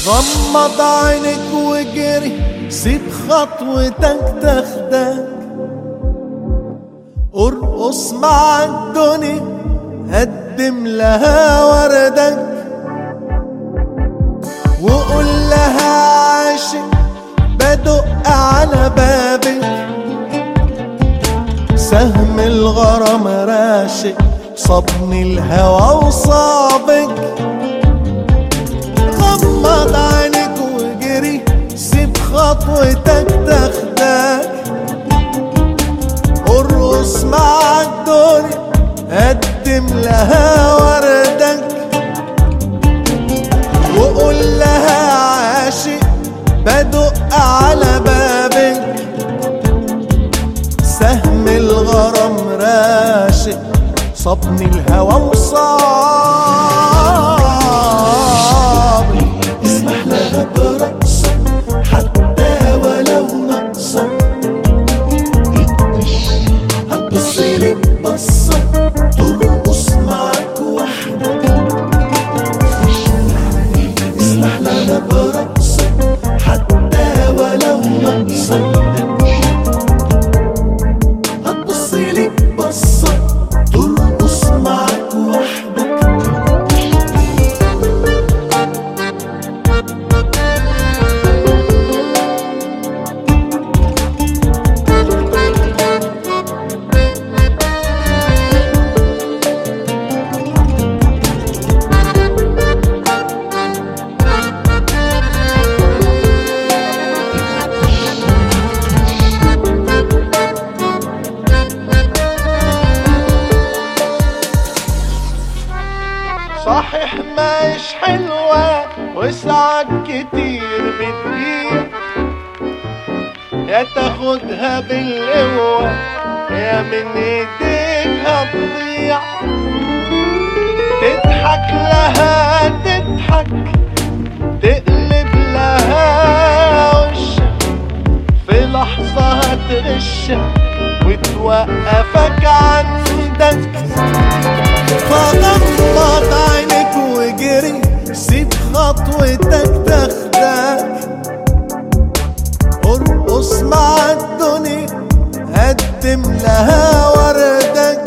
غمض عينك وجري سيب خطوتك تاخدك ارقص مع الدنيا قدم لها وردك وقول لها عاشق بدق على بابك سهم الغرام راشق صبني الهوى وصابك غمض عينك وجري سيب خطوتك تاخدك ارقص مع الدنيا قدم لها وردك وقول لها عاشق بدق على بابك سهم الغرام راشق صبني الهوى وصابني اسمح لها برقصة حتى ولو نقصة هتبصيلي بصة ترقص معاك وحدك اسمح لها برقصة حتى ولو نقصة هتبصيلي بصة ترقص معاك وحدك صحيح مش حلوة وسعك كتير بتضيع يا تاخدها بالقوة يا من ايديك هتضيع تضحك لها تضحك تقلب لها وشك في لحظة هتغشك وتوقفك عندك فغمض عينك وجري سيب خطوتك تاخدك ارقص مع الدنيا قدم لها وردك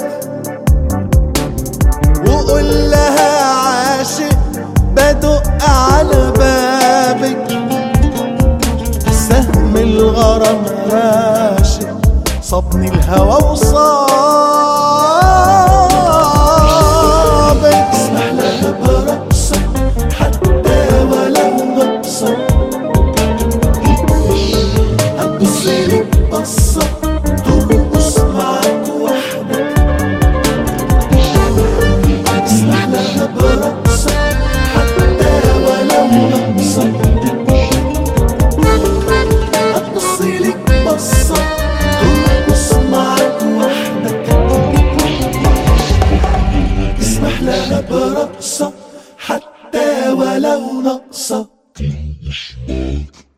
وقول لها عاشق بدق على بابك سهم الغرام راشق صبني الهوى وصابك اسمح لها برقصة حتى ولو نقصة هتبصيلي بصة ترقص معاك وحدك اسمح لها برقصة حتى ولو نقصة هتبصيلي بصة ترقص معاك وحدك اسمح لها برقصة حتى ولو نقصة